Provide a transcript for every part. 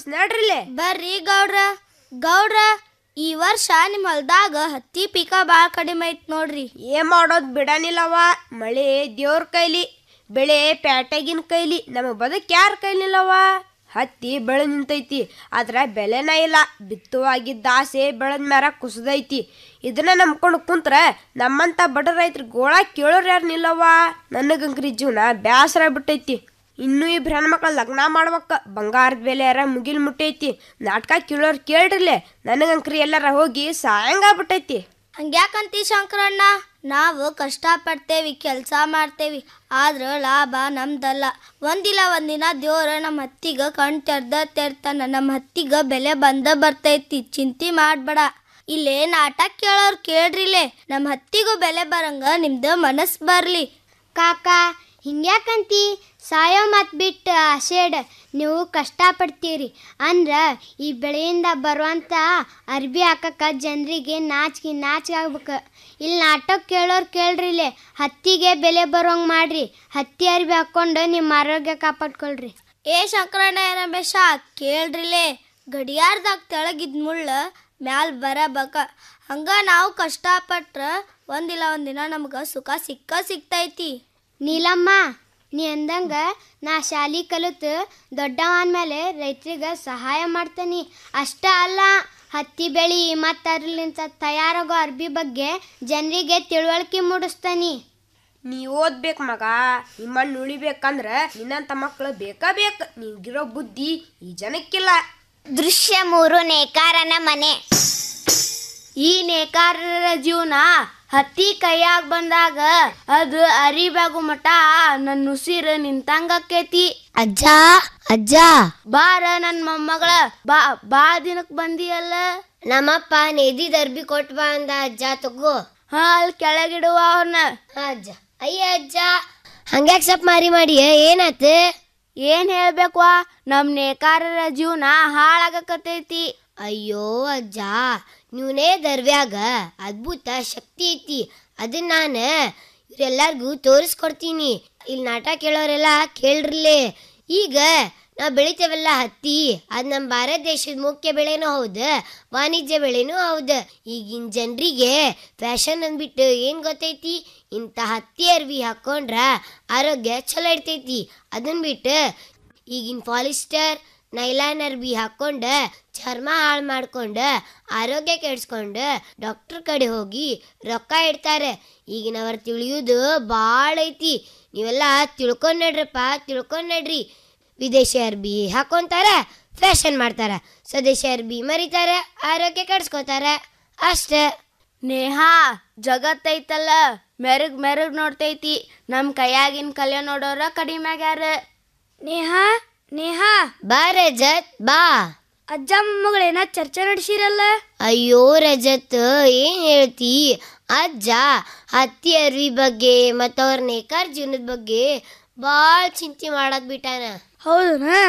ನಡ್ರಿಲೆ ಬರ್ರಿ ಗೌಡ್ರ ಗೌಡ್ರ ಈ ವರ್ಷ ನಿಮ್ಮ ಹೊಲ್ದಾಗ ಹತ್ತಿ ಪೀಕ ಭಾಳ ಕಡಿಮೆ ಐತ್ ನೋಡ್ರಿ ಏನ್ ಮಾಡೋದ್ ಬಿಡನಿಲ್ಲವ ಮಳೆ ದೇವ್ರ ಕೈಲಿ ಬೆಳೆ ಪ್ಯಾಟಗಿನ ಕೈಲಿ ನಮಗ್ ಬದುಕ್ ಯಾರ ಕೈಲಿಲ್ಲವ ಹತ್ತಿ ಬೆಳೆ ನಿಂತೈತಿ ಆದ್ರ ಬೆಲೆನ ಇಲ್ಲ ಬಿತ್ತುವಾಗಿದ್ದ ಆಸೆ ಬೆಳೆದ ಮ್ಯಾರ ಕುಸದೈತಿ ಇದನ್ನ ನಂಬ್ಕೊಂಡು ಕುಂತ್ರ ನಮ್ಮಂತ ಬಡ ರೈತರ ಗೋಳ ಕೇಳೋರ್ ಯಾರು ನಿಲ್ಲವ ನನಗಂಕ್ರಿ ಜೀವನ ಬ್ಯಾಸರ ಬಿಟ್ಟೈತಿ ಇನ್ನೂ ಇಬ್ರು ಹೆಣ್ಮಕ್ಳು ಲಗ್ನ ಮಾಡ್ಬೇಕ ಬಂಗಾರದ ಬೆಲೆ ಯಾರ ಮುಗಿಲ್ ಮುಟ್ಟೈತಿ ನಾಟಕ ಕೇಳೋರ್ ಕೇಳ್ರಿಲೆ ನನಗಂಕ್ರಿ ಎಲ್ಲಾರ ಹೋಗಿ ಸಾಯಂಗಾಗ್ಬಿಟ್ಟೈತಿ ಹಂಗ್ಯಾಕಂತಿ ಶಂಕರಣ್ಣ ನಾವು ಕಷ್ಟ ಪಡ್ತೇವಿ ಕೆಲಸ ಮಾಡ್ತೇವಿ ಆದ್ರ ಲಾಭ ನಮ್ದಲ್ಲ ಒಂದಿಲ್ಲ ಒಂದಿನ ದೇವ್ರ ನಮ್ಮ ಹತ್ತಿಗ ಕಣ್ ತೆರ್ದ ತೆರ್ತಾನ ನಮ್ಮ ಹತ್ತಿಗ ಬೆಲೆ ಬಂದ ಬರ್ತೈತಿ ಚಿಂತೆ ಮಾಡ್ಬೇಡ ಇಲ್ಲೇ ನಾಟಕ ಕೇಳೋರ್ ಕೇಳ್ರಿಲೆ ನಮ್ಮ ಹತ್ತಿಗೂ ಬೆಲೆ ಬರಂಗ ನಿಮ್ದು ಮನಸ್ ಬರ್ಲಿ ಕಾಕ ಹಿಂಗ್ಯಾಕಂತಿ ಸಾಯೋ ಮಾತು ಬಿಟ್ಟು ಆಷೇಡ್ ನೀವು ಕಷ್ಟಪಡ್ತೀರಿ ಅಂದ್ರೆ ಈ ಬೆಳೆಯಿಂದ ಬರುವಂಥ ಅರ್ಬಿ ಹಾಕಕ್ಕ ಜನರಿಗೆ ನಾಚಿಕೆ ನಾಚಿಕೆ ಆಗ್ಬೇಕು ಇಲ್ಲಿ ನಾಟಕ ಕೇಳೋರು ಕೇಳ್ರಿಲೆ ಹತ್ತಿಗೆ ಬೆಲೆ ಬರೋಂಗೆ ಮಾಡ್ರಿ ಹತ್ತಿ ಅರ್ಬಿ ಹಾಕ್ಕೊಂಡು ನಿಮ್ಮ ಆರೋಗ್ಯ ಕಾಪಾಡ್ಕೊಳ್ರಿ ಏ ಶಂಕರಣ್ಣ ರಮೇಶ ಕೇಳ್ರಿಲೆ ಗಡಿಯಾರದಾಗ ತೆಳಗಿದ್ ಮುಳ್ಳ ಮ್ಯಾಲ್ ಬರಬೇಕ ಹಂಗ ನಾವು ಕಷ್ಟಪಟ್ರ ಒಂದಿಲ್ಲ ಒಂದಿನ ನಮ್ಗೆ ಸುಖ ಸಿಕ್ಕ ಸಿಗ್ತೈತಿ ನೀಲಮ್ಮ ನೀ ಅಂದಂಗ ನಾ ಶಾಲಿ ಕಲಿತು ದೊಡ್ಡವನ ಮೇಲೆ ರೈತರಿಗೆ ಸಹಾಯ ಮಾಡ್ತಾನೆ ಅಷ್ಟ ಅಲ್ಲ ಹತ್ತಿ ಬೆಳಿ ಮತ್ತು ಅದ್ರಲಿಂತ ತಯಾರಾಗೋ ಅರ್ಬಿ ಬಗ್ಗೆ ಜನರಿಗೆ ತಿಳುವಳಿಕೆ ಮೂಡಿಸ್ತಾನೆ ನೀ ಓದ್ಬೇಕು ಮಗ ನಿಮ್ಮನ್ನು ಉಳಿಬೇಕಂದ್ರ ನಿನ್ನಂತ ಮಕ್ಕಳು ಬೇಕಾ ಬೇಕು ನಿನ್ಗಿರೋ ಬುದ್ಧಿ ಈ ಜನಕ್ಕಿಲ್ಲ ದೃಶ್ಯ ಮೂರು ನೇಕಾರನ ಮನೆ ಈ ನೇಕಾರರ ಜೀವನ ಹತ್ತಿ ಕೈಯಾಗ ಬಂದಾಗ ಅದು ಅರಿಬಾಗು ಮಟ ನನ್ನ ಉಸಿರು ನಿಂತಂಗಕ್ಕೇತಿ ಅಜ್ಜ ಅಜ್ಜ ಬಾರ ನನ್ನ ಮೊಮ್ಮಗಳ ಬಾ ಬಾ ದಿನಕ್ ಬಂದಿಯಲ್ಲ ನಮ್ಮಪ್ಪ ನೇದಿದ ಅರ್ಬಿ ಕೊಟ್ಟು ಬಾ ಅಂದ ಅಜ್ಜ ತಗೋ ಹಾ ಅಲ್ಲಿ ಕೆಳಗಿಡುವ ಅವ್ರನ್ನ ಅಜ್ಜ ಅಯ್ಯ ಅಜ್ಜ ಹಂಗ್ಯಾಕ್ ಸಪ್ ಮಾರಿ ಮಾಡಿ ಏನಾತ ಏನ್ ಹೇಳ್ಬೇಕ್ವಾ ನಮ್ ನೇಕಾರರ ಜೀವನ ಹಾಳಾಗಕತ್ತೈತಿ ಅಯ್ಯೋ ಅಜ್ಜ ನೀವನೇ ದರ್ವ್ಯಾಗ ಅದ್ಭುತ ಶಕ್ತಿ ಐತಿ ಅದನ್ನ ನಾನು ಇವ್ರೆಲ್ಲರಿಗೂ ತೋರಿಸ್ಕೊಡ್ತೀನಿ ಇಲ್ಲಿ ನಾಟಕ ಕೇಳೋರೆಲ್ಲ ಕೇಳ್ರಲ್ಲೇ ಈಗ ನಾವು ಬೆಳಿತೇವಲ್ಲ ಹತ್ತಿ ಅದು ನಮ್ಮ ಭಾರತ ದೇಶದ ಮುಖ್ಯ ಬೆಳೆನೂ ಹೌದು ವಾಣಿಜ್ಯ ಬೆಳೆನೂ ಹೌದು ಈಗಿನ ಜನರಿಗೆ ಫ್ಯಾಷನ್ ಅಂದ್ಬಿಟ್ಟು ಏನು ಗೊತ್ತೈತಿ ಇಂಥ ಹತ್ತಿ ಅರ್ವಿ ಹಾಕೊಂಡ್ರ ಆರೋಗ್ಯ ಚಲೋ ಇರ್ತೈತಿ ಅದನ್ನ ಬಿಟ್ಟು ಈಗಿನ ಪಾಲಿಸ್ಟರ್ ನೈಲಾನ್ ಅರ್ಬಿ ಹಾಕೊಂಡು ಚರ್ಮ ಹಾಳು ಮಾಡ್ಕೊಂಡು ಆರೋಗ್ಯ ಕೆಡಿಸ್ಕೊಂಡು ಡಾಕ್ಟರ್ ಕಡೆ ಹೋಗಿ ರೊಕ್ಕ ಇಡ್ತಾರೆ ಈಗಿನವ್ರು ತಿಳಿಯೋದು ಭಾಳ ಐತಿ ನೀವೆಲ್ಲ ತಿಳ್ಕೊಂಡ್ ನಡ್ರಪ್ಪ ತಿಳ್ಕೊಂಡ್ ನಡ್ರಿ ವಿದೇಶಿ ಅರ್ಬಿ ಹಾಕೊಂತಾರ ಫ್ಯಾಷನ್ ಮಾಡ್ತಾರ ಸ್ವದೇಶಿ ಅರ್ಬಿ ಮರಿತಾರ ಆರೋಗ್ಯ ಕೆಡಿಸ್ಕೋತಾರ ಅಷ್ಟೇ ನೇಹಾ ಜಗತ್ತೈತಲ್ಲ ಮೆರಗ್ ಮೆರಗ್ ನೋಡ್ತೈತಿ ನಮ್ ಕೈಯಾಗಿನ ಕಲೆ ನೋಡೋರ ಕಡಿಮೆ ಆಗ್ಯಾರ ನೇಹಾ ನೇಹಾ ಬಾ ರಜತ್ ಬಾ ಅಜ್ಜ ಮೊಮ್ಮಗಳೇನ ಚರ್ಚೆ ನಡೆಸಿರಲ್ಲ ಅಯ್ಯೋ ರಜತ್ ಏನ್ ಹೇಳ್ತಿ ಅಜ್ಜ ಹತ್ತಿ ಅರ್ವಿ ಬಗ್ಗೆ ಮತ್ತು ಅವ್ರ ನೇಕಾರ ಜೀವನದ ಬಗ್ಗೆ ಭಾಳ ಚಿಂತೆ ಮಾಡಕ್ ಬಿಟ್ಟಾನ ಹೌದನಾ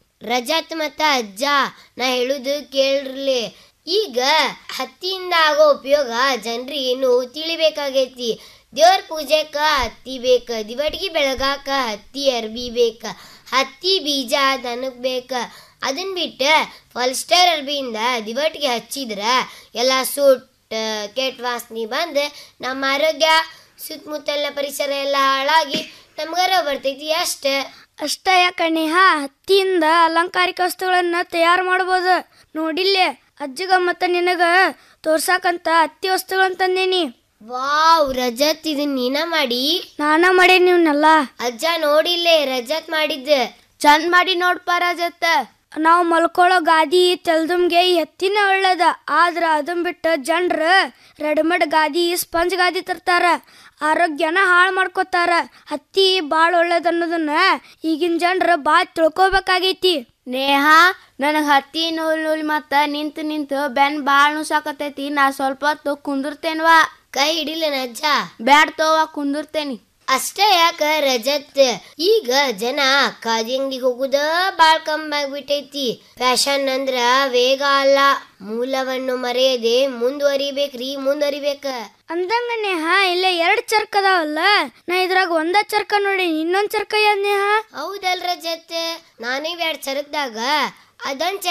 ರಜತ್ ಮತ್ತ ಅಜ್ಜ ನಾ ಹೇಳುದು ಕೇಳ್ರಲಿ ಈಗ ಹತ್ತಿಯಿಂದ ಆಗೋ ಉಪಯೋಗ ಜನರಿಗೆ ಇನ್ನು ತಿಳಿಬೇಕಾಗೈತಿ ದೇವ್ರ ಪೂಜೆಕ ಹತ್ತಿ ಬೇಕ ದಿವಟಿಗೆ ಬೆಳಗಾಕ ಹತ್ತಿ ಅರ್ಬಿ ಬೇಕ ಹತ್ತಿ ಬೀಜ ದನಕ್ ಬೇಕ ಅದನ್ ಬಿಟ್ಟು ಫಲ್ಸ್ಟರ್ ಅರ್ಬಿಯಿಂದ ದಿವಟಿಗೆ ಹಚ್ಚಿದ್ರ ಎಲ್ಲ ಸುಟ್ಟ ಕೆಟ್ಟ ವಾಸನೆ ಬಂದು ನಮ್ಮ ಆರೋಗ್ಯ ಸುತ್ತಮುತ್ತಲಿನ ಪರಿಸರ ಎಲ್ಲ ಹಾಳಾಗಿ ನಮ್ಗರ ಬರ್ತೈತಿ ಅಷ್ಟೇ ಅಷ್ಟ ಯಾಕಣ್ಣ ಹತ್ತಿಯಿಂದ ಅಲಂಕಾರಿಕ ವಸ್ತುಗಳನ್ನ ತಯಾರು ಮಾಡ್ಬೋದು ನೋಡಿಲ್ಲೇ ಅಜ್ಜಗ ಮತ್ತ ನಿನಗ ತೋರ್ಸಾಕಂತ ಹತ್ತಿ ವಸ್ತುಗಳನ್ನ ತಂದೇನಿ ವಾವ್ ರಜತ್ ಇದನ್ ನೀನ ಮಾಡಿ ನಾನ ಮಾಡೇನಿ ಇವನ್ನೆಲ್ಲ ಅಜ್ಜ ನೋಡಿಲ್ಲೇ ರಜತ್ ಮಾಡಿದ್ದ ಚಂದ ಮಾಡಿ ನೋಡ್ಪ ರಜತ್ತ ನಾವು ಮಲ್ಕೊಳ್ಳೋ ಗಾದಿ ತೆಲ್ದುಮ್ಗೆ ಈ ಎತ್ತಿನ ಒಳ್ಳೇದ ಆದ್ರ ಅದನ್ ಬಿಟ್ಟು ಜನರು ರೆಡಿಮೇಡ್ ಗಾದಿ ಸ್ಪಂಜ್ ಗಾದಿ ತರ್ತಾರ ಆರೋಗ್ಯನ ಹಾಳು ಮಾಡ್ಕೋತಾರ ಹತ್ತಿ ಭಾಳ ಒಳ್ಳೇದ ಅನ್ನೋದನ್ನ ಈಗಿನ ಜನರು ಭಾಳ ತಿಳ್ಕೊಬೇಕಾಗೈತಿ ನೇಹಾ ನನಗೆ ಹತ್ತಿ ನೂಲ್ ನೂಲ್ ಮತ್ತ ನಿಂತು ನಿಂತು ಬೆನ್ ಭಾಳ ನುಸಾಕತೈತಿ ನಾ ಸ್ವಲ್ಪ ಹೊತ್ತು ಕುಂದಿರ್ತೇನ್ವಾ ಕೈ ಹಿಡಿಲ್ಲ ಅಜ್ಜ ಬ್ಯಾಡ್ ತೋವ ಕುಂದಿರ್ತೇನಿ ಅಷ್ಟೇ ಯಾಕ ರಜತ್ ಈಗ ಜನ ಖಾದಿ ಅಂಗಡಿಗೆ ಹೋಗುದ ಬಾಳ್ ಕಮ್ಮಿ ಆಗ್ಬಿಟ್ಟೈತಿ ಫ್ಯಾಷನ್ ಅಂದ್ರ ವೇಗ ಅಲ್ಲ ಮೂಲವನ್ನು ಮರೆಯದೆ ಮುಂದುವರಿಬೇಕ್ರಿ ಮುಂದುವರಿಬೇಕ ಅಂದಂಗ ನೇಹ ಇಲ್ಲೇ ಎರಡು ಚರ್ಕ್ ಅದಾವಲ್ಲ ನಾ ಇದ್ರಾಗ ಒಂದ ಚರ್ಕ ನೋಡಿ ಇನ್ನೊಂದ್ ಚರ್ಕ ಯಾವ್ದ್ ನೇಹ ಹೌದಲ್ ರಜತ್ ನಾನೇ ಬ್ಯಾಡ್ ಚರಕ್ದಾಗ ಅದೊಂದ್